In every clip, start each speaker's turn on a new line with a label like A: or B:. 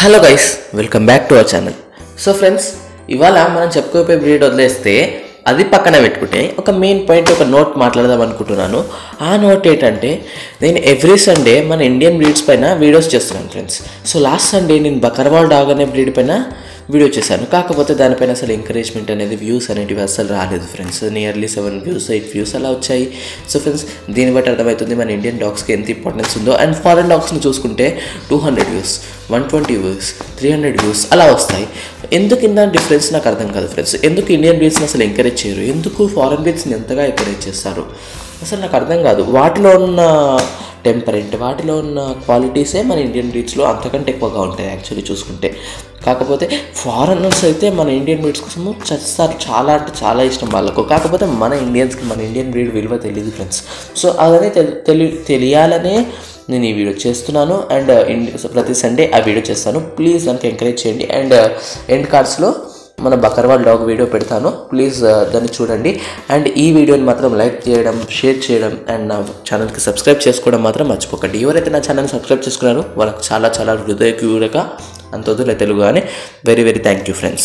A: hello guys welcome back to our channel so friends ఇవాళ మనం చెప్పుకోపోయే breed వదిలేస్తే అది పక్కన పెట్టుకుంటే ఒక మెయిన్ పాయింట్ ఒక నోట్ మాట్లాడదాం అనుకుంటున్నాను ఆ నోట్ ఏంటంటే నేను ఎవ్రీ సండే మన ఇండియన్ బ్రీడ్స్ పైన వీడియోస్ చేస్తున్నాను ఫ్రెండ్స్ సో లాస్ట్ సండే నేను బకర్వాల్ డాగ్ అనే బ్రీడ్ పైన వీడియో చేశాను కాకపోతే దానిపైన అసలు ఎంకరేజ్మెంట్ అనేది వ్యూస్ అనేటివి అసలు రాలేదు friends nearly seven views eight views అలా వచ్చాయి సో ఫ్రెండ్స్ దీన్ని బట్టి అర్థమవుతుంది మన ఇండియన్ డాగ్స్కి ఎంత ఇంపార్టెన్స్ ఉందో అండ్ ఫారెన్ డాగ్స్ని చూసుకుంటే two hundred views one twenty views three hundred views అలా వస్తాయి ఎందుకు ఇంత డిఫరెన్స్ నాకు అర్థం కాదు ఫ్రెండ్స్ ఎందుకు ఇండియన్ బ్రీడ్స్ని అసలు ఎంకరేజ్ చేయరు ఎందుకు ఫారెన్ బ్రీడ్స్ని ఎంతగా ఎంకరేజ్ చేస్తారు అసలు నాకు అర్థం కాదు వాటిలో ఉన్న టెంపరెంట్ వాటిలో ఉన్న క్వాలిటీసే మన ఇండియన్ బ్రీడ్స్లో అంతకంటే ఎక్కువగా ఉంటాయి యాక్చువల్లీ చూసుకుంటే కాకపోతే ఫారెనర్స్ అయితే మన ఇండియన్ బ్రీడ్స్ కోసము చస్తారు చాలా అంటే చాలా ఇష్టం వాళ్ళకు కాకపోతే మన ఇండియన్స్కి మన ఇండియన్ బ్రీడ్ విలువ తెలియదు ఫ్రెండ్స్ సో అదనే తెలి తెలి తెలియాలనే నేను ఈ వీడియో చేస్తున్నాను అండ్ ఇండి ప్రతి సండే ఆ వీడియో చేస్తాను ప్లీజ్ దానికి ఎంకరేజ్ చేయండి అండ్ ఎండ్ కార్డ్స్లో మన బకర్వాల్ డాగ్ వీడియో పెడతాను ప్లీజ్ దాన్ని చూడండి అండ్ ఈ వీడియోని మాత్రం లైక్ చేయడం షేర్ చేయడం అండ్ నా ఛానల్కి సబ్స్క్రైబ్ చేసుకోవడం మాత్రం మర్చిపోకండి ఎవరైతే నా ఛానల్ని సబ్స్క్రైబ్ చేసుకున్నారో వాళ్ళకి చాలా చాలా హృదయపూర్వక అంత వదిలే తెలుగు అని very very thank you friends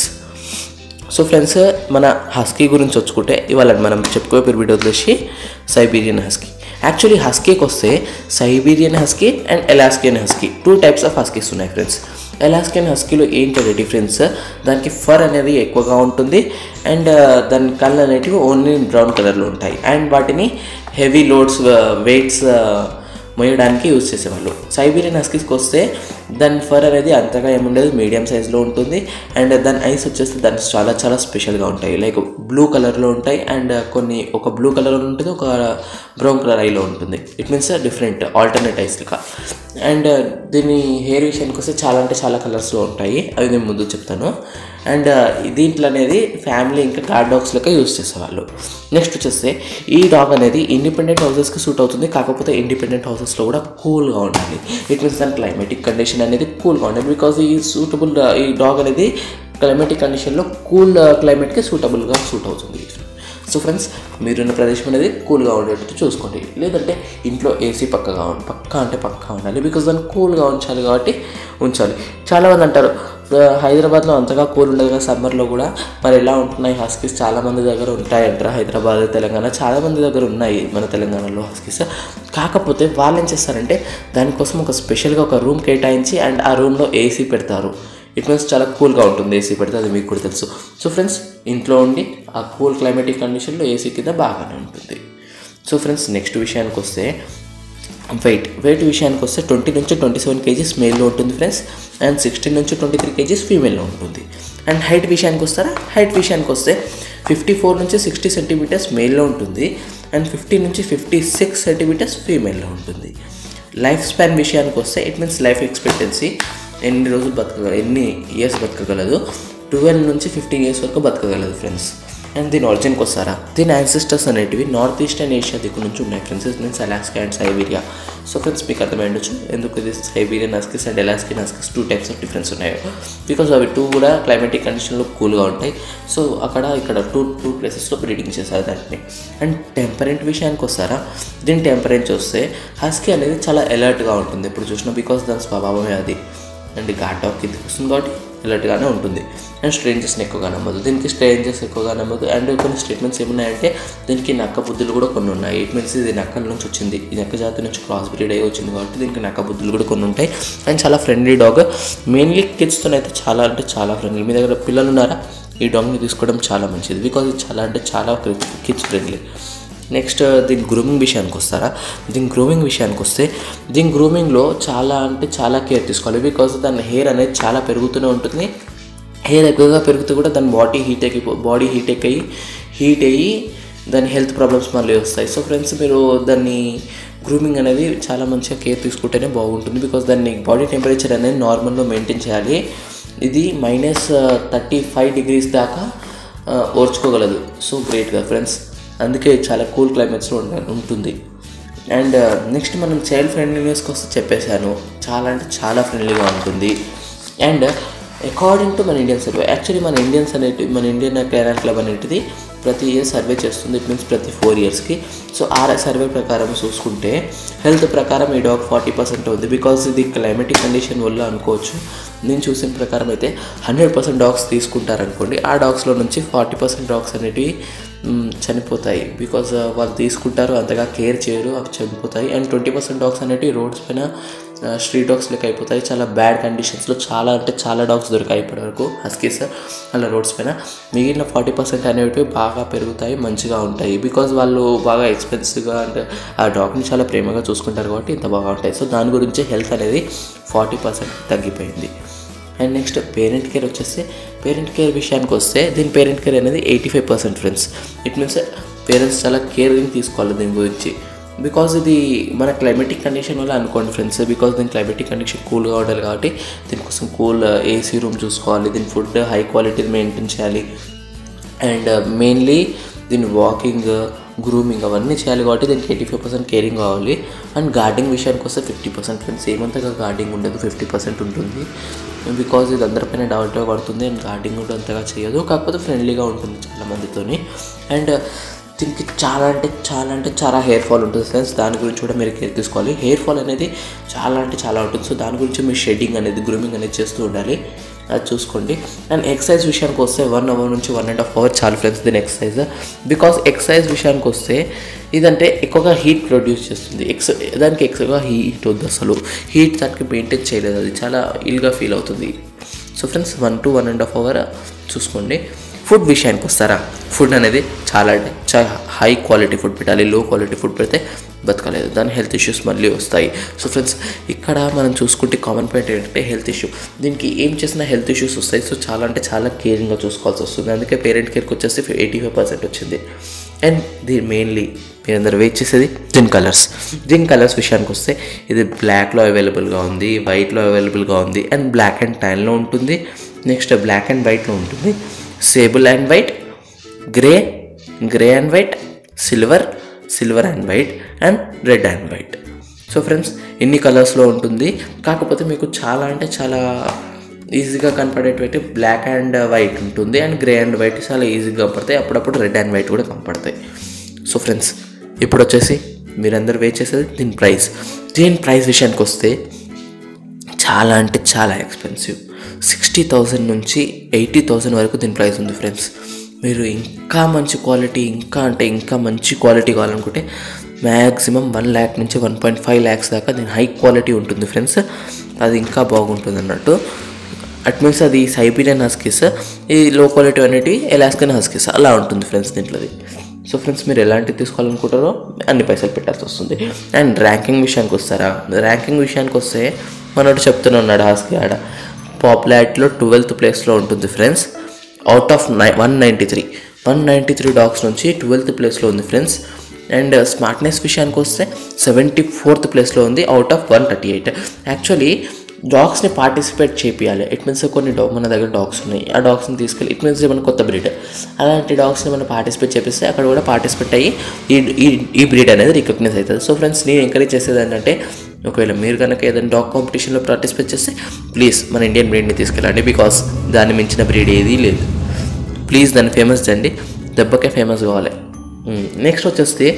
A: so friends మన హస్కీ గురించి వచ్చుకుంటే ఇవాళ మనం చెప్పుకోే వీడియో వచ్చి సైబీరియన్ హస్కీ యాక్చువల్లీ హస్కీకి వస్తే Siberian husky and Alaskan husky two types of huskies ఉన్నాయి ఫ్రెండ్స్ ఎలాస్కియన్ హస్కీలో ఏంటంటే డిఫరెన్స్ దానికి ఫర్ అనేది ఎక్కువగా ఉంటుంది అండ్ దాని కళ్ళు అనేటివి ఓన్లీ బ్రౌన్ కలర్లో ఉంటాయి అండ్ వాటిని హెవీ లోడ్స్ వెయిట్స్ మోయడానికి యూజ్ చేసేవాళ్ళు సైబీరియన్ హస్కీస్కి వస్తే దాని ఫర్ అనేది అంతగా ఏముండదు మీడియం సైజ్లో ఉంటుంది అండ్ దాని ఐస్ వచ్చేస్తే దాని చాలా చాలా స్పెషల్గా ఉంటాయి లైక్ బ్లూ కలర్లో ఉంటాయి అండ్ కొన్ని ఒక బ్లూ కలర్ ఉంటుంది ఒక బ్రౌన్ కలర్ ఐలో ఉంటుంది it means different alternate eyes లెక్క అండ్ దీని హెయిర్ విషయానికి వస్తే చాలా అంటే చాలా కలర్స్లో ఉంటాయి అవి నేను ముందు చెప్తాను అండ్ దీంట్లో అనేది ఫ్యామిలీ ఇంకా గార్డ్ డాగ్స్ లెక్క యూస్ చేసేవాళ్ళు నెక్స్ట్ వచ్చేస్తే ఈ డాగ్ అనేది ఇండిపెండెంట్ హౌసెస్కి సూట్ అవుతుంది కాకపోతే ఇండిపెండెంట్ హౌసెస్లో కూడా కూల్గా ఉండాలి ఇట్ మీన్స్ దాని క్లైమేటిక్ కండిషన్ అనేది కూల్గా ఉండాలి బికాజ్ ఈ సూటబుల్ ఈ డాగ్ అనేది క్లైమేటిక్ కండిషన్లో కూల్ క్లైమేట్కి సూటబుల్గా సూట్ అవుతుంది సో ఫ్రెండ్స్ మీరున్న ప్రదేశం అనేది కూల్గా ఉండేటట్టు చూసుకోండి లేదంటే ఇంట్లో ఏసీ పక్కగా ఉండి పక్కా అంటే పక్కా ఉండాలి బికాజ్ దాన్ని కూల్గా ఉంచాలి కాబట్టి ఉంచాలి చాలామంది అంటారు హైదరాబాద్లో అంతగా కూల్ ఉండదు కదా సమ్మర్లో కూడా మరి ఎలా ఉంటున్నాయి హస్కీస్ చాలామంది దగ్గర ఉంటాయంటారా హైదరాబాద్ తెలంగాణ చాలామంది దగ్గర ఉన్నాయి మన తెలంగాణలో హస్కీస్ కాకపోతే వాళ్ళు ఏం చేస్తారంటే దానికోసం ఒక స్పెషల్గా ఒక రూమ్ కేటాయించి అండ్ ఆ రూమ్లో ఏసీ పెడతారు ఇట్ మీన్స్ చాలా కూల్గా ఉంటుంది ఏసీ పెడితే అది మీకు కూడా తెలుసు సో ఫ్రెండ్స్ ఇంట్లో ఉండి ఆ కూల్ క్లైమేటిక్ కండిషన్లో ఏసీ కింద బాగానే ఉంటుంది సో ఫ్రెండ్స్ నెక్స్ట్ విషయానికి వస్తే వెయిట్ వెయిట్ విషయానికి వస్తే ట్వంటీ నుంచి ట్వంటీ సెవెన్ కేజీస్ మేల్లో ఉంటుంది ఫ్రెండ్స్ అండ్ సిక్స్టీన్ నుంచి ట్వంటీ త్రీ కేజీస్ ఫీమేల్లో ఉంటుంది అండ్ హైట్ విషయానికి వస్తారా హైట్ విషయానికి వస్తే ఫిఫ్టీ ఫోర్ నుంచి సిక్స్టీ సెంటీమీటర్స్ మేల్లో ఉంటుంది అండ్ ఫిఫ్టీ నుంచి ఫిఫ్టీ సిక్స్ సెంటీమీటర్స్ ఫీమేల్లో ఉంటుంది లైఫ్ స్పాన్ విషయానికి వస్తే ఇట్ మీన్స్ లైఫ్ ఎక్స్పెక్టెన్సీ ఎన్ని రోజులు బతకగల ఎన్ని ఇయర్స్ బతకగలదు ట్వెల్వ్ నుంచి ఫిఫ్టీన్ ఇయర్స్ వరకు బతకగలదు ఫ్రెండ్స్ అండ్ దీని ఒరిజిన్కి వస్తారా దీని యాన్సిస్టర్స్ అనేటివి నార్త్ ఈస్టర్న్ ఏషియా దిక్కు నుంచి ఉన్నాయి friends it means Alaska and Siberia so friends మీకు అర్థమైండొచ్చు ఎందుకు ఇది Siberian huskies and Alaskan huskies two types of difference ఉన్నాయో బికాస్ అవి టూ కూడా క్లైమేటిక్ కండిషన్లో కూల్గా ఉంటాయి సో అక్కడ ఇక్కడ టూ టూ ప్లేసెస్లో బ్రీడింగ్ చేస్తారు దాన్ని అండ్ టెంపరెంట్ విషయానికి వస్తారా దీని టెంపరేచర్ వస్తే హస్కీ అనేది చాలా అలర్ట్గా ఉంటుంది ఎప్పుడు చూసినా బికాస్ దాని స్వభావమే అది అండ్ ఘాట్ ఆఫ్ కిందకి వస్తుంది కాబట్టి అలర్ట్గానే ఉంటుంది అండ్ స్ట్రేంజెస్ని ఎక్కువగా నమ్మదు దీనికి స్ట్రేంజెస్ ఎక్కువగా నమ్మదు అండ్ కొన్ని స్టేట్మెంట్స్ ఏమున్నాయంటే దీనికి నక్క బుద్ధులు కూడా కొన్ని ఉన్నాయి ఇట్ మీన్స్ ఇది నక్కల నుంచి వచ్చింది ఈ నక్క జాతి నుంచి క్రాస్ బ్రీడ్ అయ్యి వచ్చింది కాబట్టి దీనికి నక్క బుద్ధులు కూడా కొన్ని ఉంటాయి అండ్ చాలా ఫ్రెండ్లీ డాగ్ మెయిన్లీ కిడ్స్తో అయితే చాలా అంటే చాలా ఫ్రెండ్లీ మీ దగ్గర పిల్లలు ఉన్నారా ఈ డాగ్ని తీసుకోవడం చాలా మంచిది బికాజ్ ఇది చాలా అంటే చాలా కిడ్స్ ఫ్రెండ్లీ నెక్స్ట్ దీని గ్రూమింగ్ విషయానికి వస్తారా దీని గ్రూమింగ్ విషయానికి వస్తే దీని గ్రూమింగ్లో చాలా అంటే చాలా కేర్ తీసుకోవాలి బికాజ్ దాని హెయిర్ అనేది చాలా పెరుగుతూనే ఉంటుంది హెయిర్ ఎక్కువగా పెరుగుతూ కూడా దాని బాడీ హీట్ ఎక్కి బాడీ హీట్ ఎక్కి హీట్ అయ్యి దాని హెల్త్ ప్రాబ్లమ్స్ మళ్ళీ వస్తాయి సో ఫ్రెండ్స్ మీరు దాన్ని గ్రూమింగ్ అనేది చాలా మంచిగా కేర్ తీసుకుంటేనే బాగుంటుంది బికాజ్ దాన్ని బాడీ టెంపరేచర్ అనేది నార్మల్లో మెయింటైన్ చేయాలి ఇది మైనస్ థర్టీ ఫైవ్ డిగ్రీస్ దాకా ఓర్చుకోగలదు సో గ్రేట్గా ఫ్రెండ్స్ అందుకే చాలా కూల్ క్లైమేట్స్లో ఉంటుంది అండ్ నెక్స్ట్ మనం చైల్డ్ ఫ్రెండ్లీనెస్కి వస్తే చెప్పేశాను చాలా అంటే చాలా ఫ్రెండ్లీగా ఉంటుంది అండ్ అకార్డింగ్ టు మన ఇండియన్ సర్వే యాక్చువల్లీ మన ఇండియన్స్ అనేటి మన ఇండియన్ కెనాల్ క్లబ్ అనేటిది ప్రతి ఇయర్ సర్వే చేస్తుంది ఇట్ మీన్స్ ప్రతి ఫోర్ ఇయర్స్కి సో ఆ సర్వే ప్రకారం చూసుకుంటే హెల్త్ ప్రకారం ఈ డాగ్ ఫార్టీ పర్సెంట్ ఉంది బికాస్ ఇది క్లైమేటిక్ కండిషన్ వల్ల అనుకోవచ్చు నేను చూసిన ప్రకారం అయితే హండ్రెడ్ పర్సెంట్ డాగ్స్ తీసుకుంటారనుకోండి ఆ డాగ్స్లో నుంచి ఫార్టీ పర్సెంట్ డాగ్స్ అనేటివి మ్, చనిపోతాయి బికాజ్ వాళ్ళు తీసుకుంటారు అంతగా కేర్ చేయరు అవి చనిపోతాయి అండ్ ట్వంటీ పర్సెంట్ డాగ్స్ అనేటివి రోడ్స్ పైన స్ట్రీట్ డాగ్స్ లెక్క అయిపోతాయి చాలా బ్యాడ్ కండిషన్స్లో చాలా అంటే చాలా డాగ్స్ దొరికాయి ఇప్పటివరకు హస్కీస్ అలా రోడ్స్ పైన మిగిలిన ఫార్టీ పర్సెంట్ అనేవి బాగా పెరుగుతాయి మంచిగా ఉంటాయి బికాజ్ వాళ్ళు బాగా ఎక్స్పెన్సివ్గా అంటే ఆ డాగ్ని చాలా ప్రేమగా చూసుకుంటారు కాబట్టి ఇంత బాగా ఉంటాయి సో దాని గురించి హెల్త్ అనేది ఫార్టీ పర్సెంట్ తగ్గిపోయింది అండ్ నెక్స్ట్ పేరెంట్ కేర్ వచ్చేసి పేరెంట్ కేర్ విషయానికి వస్తే దీని పేరెంట్ కేర్ అనేది eighty five percent friends it means parents చాలా కేరింగ్ తీసుకోవాలి దీని గురించి బికాజ్ ఇది మన క్లైమేటిక్ కండిషన్ వల్ల అనుకోండి ఫ్రెండ్స్ బికాజ్ దీని క్లైమేటిక్ కండిషన్ కూల్గా ఉండాలి కాబట్టి దీనికోసం కూల్ ఏసీ రూమ్ చూసుకోవాలి దీని ఫుడ్ హై క్వాలిటీ మెయింటైన్ చేయాలి అండ్ మెయిన్లీ దీని వాకింగ్ గ్రూమింగ్ అవన్నీ చేయాలి కాబట్టి దీనికి ఎయిటీ ఫైవ్ పర్సెంట్ కేరింగ్ కావాలి అండ్ గార్డింగ్ విషయానికి వస్తే ఫిఫ్టీ పర్సెంట్ ఫ్రెండ్స్ ఏమంతగా గార్డింగ్ ఉండదు ఫిఫ్టీ పర్సెంట్ ఉంటుంది బికాజ్ ఇది అందరిపైన డౌట్గా పడుతుంది అండ్ గార్డింగ్ కూడా అంతగా చేయదు కాకపోతే ఫ్రెండ్లీగా ఉంటుంది చాలా మందితోని అండ్ దీనికి చాలా అంటే చాలా అంటే చాలా హెయిర్ ఫాల్ ఉంటుంది ఫ్రెండ్స్ దాని గురించి కూడా మీరు కేర్ తీసుకోవాలి హెయిర్ ఫాల్ అనేది చాలా అంటే చాలా ఉంటుంది సో దాని గురించి మీరు షెడ్డింగ్ అనేది గ్రూమింగ్ అనేది చేస్తూ ఉండాలి అది చూసుకోండి అండ్ ఎక్సర్సైజ్ విషయానికి వస్తే వన్ అవర్ నుంచి వన్ అండ్ హాఫ్ అవర్ చాలు ఫ్రెండ్స్ దీని ఎక్సర్సైజ్ బికాస్ ఎక్సర్సైజ్ విషయానికి వస్తే ఇదంటే ఎక్కువగా హీట్ ప్రొడ్యూస్ చేస్తుంది ఎక్స్ దానికి ఎక్కువగా హీట్ వద్దు అసలు హీట్ దానికి మెయింటైన్ చేయలేదు అది చాలా ఇల్గా ఫీల్ అవుతుంది so friends one to one and half hour చూసుకోండి ఫుడ్ విషయానికి వస్తారా ఫుడ్ అనేది చాలా అంటే చాలా హై క్వాలిటీ ఫుడ్ పెట్టాలి లో క్వాలిటీ ఫుడ్ పెడితే బతకలేదు దాని హెల్త్ ఇష్యూస్ మళ్ళీ వస్తాయి సో ఫ్రెండ్స్ ఇక్కడ మనం చూసుకుంటే కామన్ పాయింట్ ఏంటంటే హెల్త్ ఇష్యూ దీనికి ఏం చేసినా హెల్త్ ఇష్యూస్ వస్తాయి సో చాలా అంటే చాలా కేరింగ్గా చూసుకోవాల్సి వస్తుంది అందుకే పేరెంట్ కేర్కి వచ్చేసి ఎయిటీ ఫైవ్ పర్సెంట్ వచ్చింది అండ్ దీని మెయిన్లీ మీరందరూ వెయిట్ చేసేది దీని కలర్స్ దీని కలర్స్ విషయానికి వస్తే ఇది బ్లాక్లో అవైలబుల్గా ఉంది వైట్లో అవైలబుల్గా ఉంది అండ్ బ్లాక్ అండ్ టైన్లో ఉంటుంది నెక్స్ట్ బ్లాక్ అండ్ వైట్లో ఉంటుంది sable and white grey grey and white silver silver and white and red and white so friends ఇన్ని కలర్స్లో ఉంటుంది కాకపోతే మీకు చాలా అంటే చాలా ఈజీగా కనపడేటువంటి బ్లాక్ అండ్ వైట్ ఉంటుంది అండ్ గ్రే అండ్ వైట్ చాలా ఈజీగా కనపడతాయి అప్పుడప్పుడు రెడ్ అండ్ వైట్ కూడా కనపడతాయి సో ఫ్రెండ్స్ ఇప్పుడు వచ్చేసి మీరందరూ వెయిట్ చేసేది దీని ప్రైస్ దీని ప్రైస్ విషయానికి వస్తే చాలా అంటే చాలా ఎక్స్పెన్సివ్ సిక్స్టీ థౌజండ్ నుంచి ఎయిటీ థౌజండ్ వరకు దీని ప్రైస్ ఉంది ఫ్రెండ్స్ మీరు ఇంకా మంచి క్వాలిటీ ఇంకా అంటే ఇంకా మంచి క్వాలిటీ కావాలనుకుంటే మ్యాక్సిమం వన్ ల్యాక్ నుంచి వన్ పాయింట్ ఫైవ్ ల్యాక్స్ దాకా దీని హై క్వాలిటీ ఉంటుంది ఫ్రెండ్స్ అది ఇంకా బాగుంటుంది అన్నట్టు అట్ మీన్స్ అది సైబీరియన్ హస్కీస్ ఈ లో క్వాలిటీ అనేటివి ఎలాస్కన్ హస్కీస్ అలా ఉంటుంది ఫ్రెండ్స్ దీంట్లోది సో ఫ్రెండ్స్ మీరు ఎలాంటివి తీసుకోవాలనుకుంటారో అన్ని పైసలు పెట్టాల్సి వస్తుంది అండ్ ర్యాంకింగ్ విషయానికి వస్తారా ర్యాంకింగ్ విషయానికి వస్తే మనోడు చెప్తూనే ఉన్నాడు హాస్కి ఆడ పాపులారిటీలో ట్వెల్త్ ప్లేస్లో ఉంటుంది friends out of nine one ninety three one ninety three dogs నుంచి ట్వెల్త్ ప్లేస్లో ఉంది ఫ్రెండ్స్ అండ్ స్మార్ట్నెస్ విషయానికి వస్తే సెవెంటీ ఫోర్త్ ప్లేస్లో ఉంది out of one thirty eight actually డాగ్స్ని పార్టిసిపేట్ చేపియాలి ఇట్ మీన్స్ కొన్ని డాగ్ మన దగ్గర డాగ్స్ ఉన్నాయి ఆ డాగ్స్ని తీసుకెళ్ళి ఇట్ మీన్స్ ఏమైనా కొత్త బ్రీడ్ అలాంటి డాగ్స్ని మనం పార్టిసిపేట్ చేపిస్తే అక్కడ కూడా పార్టిసిపేట్ అయ్యి ఈ ఈ ఈ బ్రీడ్ అనేది రికగ్నైజ్ అవుతుంది సో ఫ్రెండ్స్ నేను ఎంకరేజ్ చేసేది ఏంటంటే ఒకవేళ మీరు కనుక ఏదైనా డాగ్ కాంపిటీషన్లో పార్టిసిపేట్ చేస్తే ప్లీజ్ మన ఇండియన్ బ్రీడ్ని తీసుకెళ్ళండి బికాస్ దాన్ని మించిన బ్రీడ్ ఏదీ లేదు ప్లీజ్ దాన్ని ఫేమస్ చేయండి దెబ్బకే ఫేమస్ కావాలి నెక్స్ట్ వచ్చేస్తే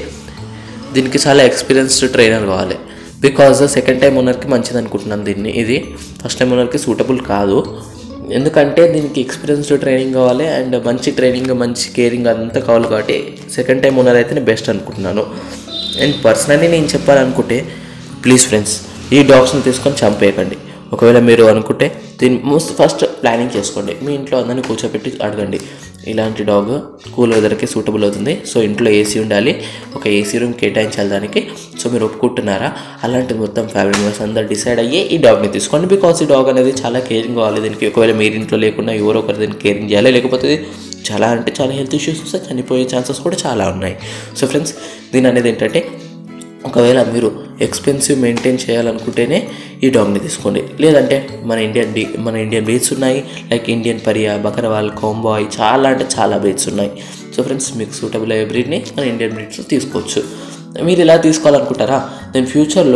A: దీనికి చాలా ఎక్స్పీరియన్స్డ్ ట్రైనర్ కావాలి బికాజ్ సెకండ్ టైం ఓనర్కి మంచిది అనుకుంటున్నాను దీన్ని ఇది ఫస్ట్ టైం ఓనర్కి సూటబుల్ కాదు ఎందుకంటే దీనికి ఎక్స్పీరియన్స్డ్ ట్రైనింగ్ కావాలి అండ్ మంచి ట్రైనింగ్ మంచి కేరింగ్ అంతా కావాలి కాబట్టి సెకండ్ టైం ఓనర్ అయితే బెస్ట్ అనుకుంటున్నాను అండ్ పర్సనల్లీ నేను చెప్పాలనుకుంటే ప్లీజ్ ఫ్రెండ్స్ ఈ డాగ్స్ని తీసుకొని చంపేయకండి ఒకవేళ మీరు అనుకుంటే దీన్ని మోస్ట్ ఫస్ట్ ప్లానింగ్ చేసుకోండి మీ ఇంట్లో అందరినీ కూర్చోబెట్టి అడగండి ఇలాంటి డాగ్ కూల్ వెదర్కి సూటబుల్ అవుతుంది సో ఇంట్లో ఏసీ ఉండాలి ఒక ఏసీ రూమ్ కేటాయించాలి దానికి సో మీరు ఒప్పుకుంటున్నారా అలాంటిది మొత్తం ఫ్యామిలీ మెంబర్స్ అందరు డిసైడ్ అయ్యి ఈ డాగ్ని తీసుకోండి బికాస్ ఈ డాగ్ అనేది చాలా కేరింగ్ కావాలి దీనికి ఒకవేళ మీరు ఇంట్లో లేకుండా ఎవరో ఒకరు దీన్ని కేరింగ్ చేయాలి లేకపోతే ఇది చాలా అంటే చాలా హెల్త్ ఇష్యూస్ వస్తాయి చనిపోయే ఛాన్సెస్ కూడా చాలా ఉన్నాయి సో ఫ్రెండ్స్ దీని అనేది ఏంటంటే ఒకవేళ మీరు ఎక్స్పెన్సివ్ మెయింటైన్ చేయాలనుకుంటేనే ఈ డాగ్ని తీసుకోండి లేదంటే మన ఇండియన్ డి మన ఇండియన్ బ్రీడ్స్ ఉన్నాయి like Indian pariah Bakarwal Kombai చాలా అంటే చాలా బ్రీడ్స్ ఉన్నాయి సో ఫ్రెండ్స్ మీకు సూటబుల్ అయ్యే బ్రీడ్ని మన ఇండియన్ బ్రీడ్స్ తీసుకోవచ్చు మీరు ఇలా తీసుకోవాలనుకుంటారా నేను ఫ్యూచర్లో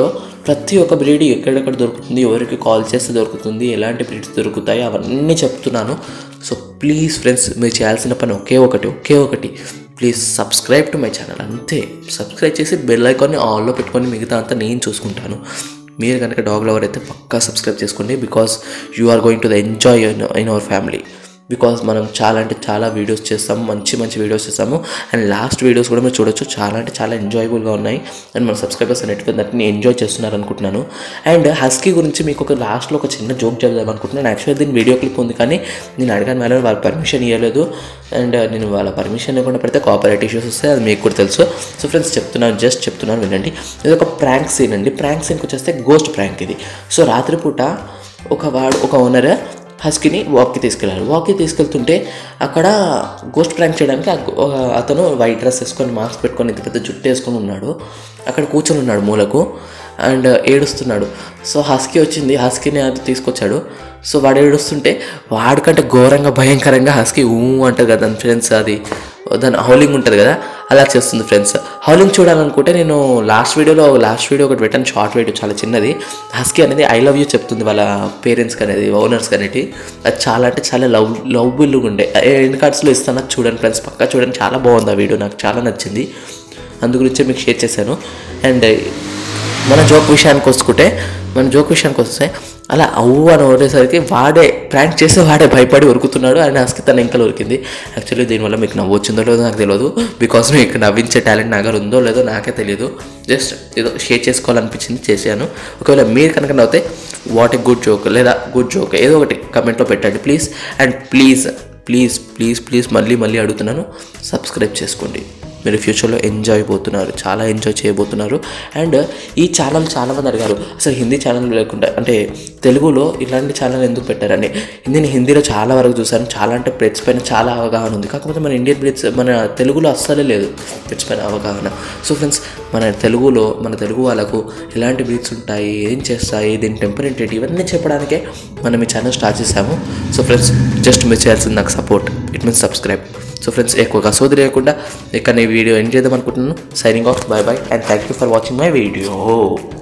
A: ప్రతి ఒక్క బ్రీడ్ ఎక్కడెక్కడ దొరుకుతుంది ఎవరికి కాల్ చేస్తే దొరుకుతుంది ఎలాంటి బ్రీడ్స్ దొరుకుతాయి అవన్నీ చెప్తున్నాను సో ప్లీజ్ ఫ్రెండ్స్ మీరు చేయాల్సిన పని ఒకే ఒకటి ఒకే ఒకటి please subscribe to my channel అంతే సబ్స్క్రైబ్ చేసి బెల్ ఐకాన్ని ఆల్లో పెట్టుకొని మిగతా అంతా నేను చూసుకుంటాను మీరు కనుక డాగ్ లవర్ అయితే పక్కా సబ్స్క్రైబ్ చేసుకోండి because you are going to the enjoy in our family because మనం చాలా అంటే చాలా వీడియోస్ చేస్తాము మంచి మంచి వీడియోస్ చేస్తాము అండ్ లాస్ట్ వీడియోస్ కూడా మీరు చూడొచ్చు చాలా అంటే చాలా ఎంజాయబుల్గా ఉన్నాయి అండ్ మన సబ్స్క్రైబర్స్ అనేటివి దాన్ని ఎంజాయ్ చేస్తున్నారు అనుకుంటున్నాను అండ్ హస్కీ గురించి మీకు ఒక లాస్ట్లో ఒక చిన్న జోక్ చెప్దాం అనుకుంటున్నాను యాక్చువల్లీ దీని వీడియో క్లిప్ ఉంది కానీ నేను అడిగాను మేడం వాళ్ళ పర్మిషన్ ఇవ్వలేదు అండ్ నేను వాళ్ళ పర్మిషన్ ఇవ్వకుండా పెడితే కాపరేట్ ఇష్యూస్ వస్తాయి అది మీకు కూడా తెలుసు సో ఫ్రెండ్స్ చెప్తున్నాను జస్ట్ చెప్తున్నాను వినండి ఇది ఒక ప్రాంక్ సీన్ అండి ప్రాంక్ సీన్కి వచ్చేస్తే గోస్ట్ ప్రాంక్ ఇది సో రాత్రిపూట ఒక వాడు ఒక ఓనర్ హస్కీని వాక్కి తీసుకెళ్ళారు వాక్కి తీసుకెళ్తుంటే అక్కడ గోస్ట్ ప్రాంక్ చేయడానికి ఆ గో- ఆ అతను వైట్ డ్రెస్ వేసుకొని మాస్క్ పెట్టుకొని ఇంత పెద్ద జుట్టు వేసుకొని ఉన్నాడు అక్కడ కూర్చొని ఉన్నాడు మూలకు అండ్ ఏడుస్తున్నాడు సో హస్కీ వచ్చింది హస్కీని అది తీసుకొచ్చాడు సో వాడు ఏడుస్తుంటే వాడికంటే ఘోరంగా భయంకరంగా హస్కీ ఊ అంటారు కదా దాని ఫ్రెండ్స్ అది దాని హౌలింగ్ ఉంటుంది కదా అలా చేస్తుంది ఫ్రెండ్స్ హౌలింగ్ చూడాలనుకుంటే నేను లాస్ట్ వీడియోలో లాస్ట్ వీడియో ఒకటి పెట్టాను షార్ట్ వీడియో చాలా చిన్నది హస్కీ అనేది ఐ లవ్ యూ చెప్తుంది వాళ్ళ పేరెంట్స్కి అనేది ఓనర్స్కి అనేది అది చాలా అంటే చాలా లవ్ లవ్బుల్గా ఉండే ఎండ్ కార్డ్స్లో ఇస్తాను అది చూడండి ఫ్రెండ్స్ పక్కా చూడండి చాలా బాగుంది ఆ వీడియో నాకు చాలా నచ్చింది అందు గురించే మీకు షేర్ చేశాను అండ్ మన జోక్ విషయానికి వస్తుంటే మన జోక్ విషయానికి వస్తే అలా అవ్వు అని ఓడేసరికి వాడే ప్రాంక్ చేసి వాడే భయపడి ఉరుకుతున్నాడు అండ్ హస్కి తన ఇంకా ఉరికింది యాక్చువల్లీ దీనివల్ల మీకు నవ్వు వచ్చిందో లేదో నాకు తెలియదు బికాస్ మీకు నవ్వించే టాలెంట్ నా దగ్గర ఉందో లేదో నాకే తెలియదు జస్ట్ ఏదో షేర్ చేసుకోవాలనిపించింది చేశాను ఒకవేళ మీరు కనుక నవ్వుతే వాట్ ఏ గుడ్ జోక్ లేదా గుడ్ జోక్ ఏదో ఒకటి కమెంట్లో పెట్టండి please and please please please please మళ్ళీ మళ్ళీ అడుగుతున్నాను సబ్స్క్రైబ్ చేసుకోండి మీరు ఫ్యూచర్లో ఎంజాయ్ పోతున్నారు చాలా ఎంజాయ్ చేయబోతున్నారు అండ్ ఈ ఛానల్ చాలామంది అడిగారు అసలు హిందీ ఛానల్ లేకుండా అంటే తెలుగులో ఇలాంటి ఛానల్ ఎందుకు పెట్టారని నేను హిందీలో చాలా వరకు చూసాను చాలా అంటే పెట్స్ పైన చాలా అవగాహన ఉంది కాకపోతే మన ఇండియన్ బ్రిడ్స్ మన తెలుగులో అస్సలే లేదు పెట్స్ పైన అవగాహన సో ఫ్రెండ్స్ మన తెలుగులో మన తెలుగు వాళ్ళకు ఎలాంటి బ్రీడ్స్ ఉంటాయి ఏం చేస్తాయి దీని టెంపరేట్ ఏంటి ఇవన్నీ చెప్పడానికే మనం ఈ ఛానల్ స్టార్ట్ చేసాము సో ఫ్రెండ్స్ జస్ట్ మీరు చేయాల్సింది నాకు support it means subscribe so friends ఎక్కువగా సోది లేకుండా ఇక్కడ ఈ వీడియో ఎండ్ చేద్దాం అనుకుంటున్నాను signing off bye bye and thank you for watching my video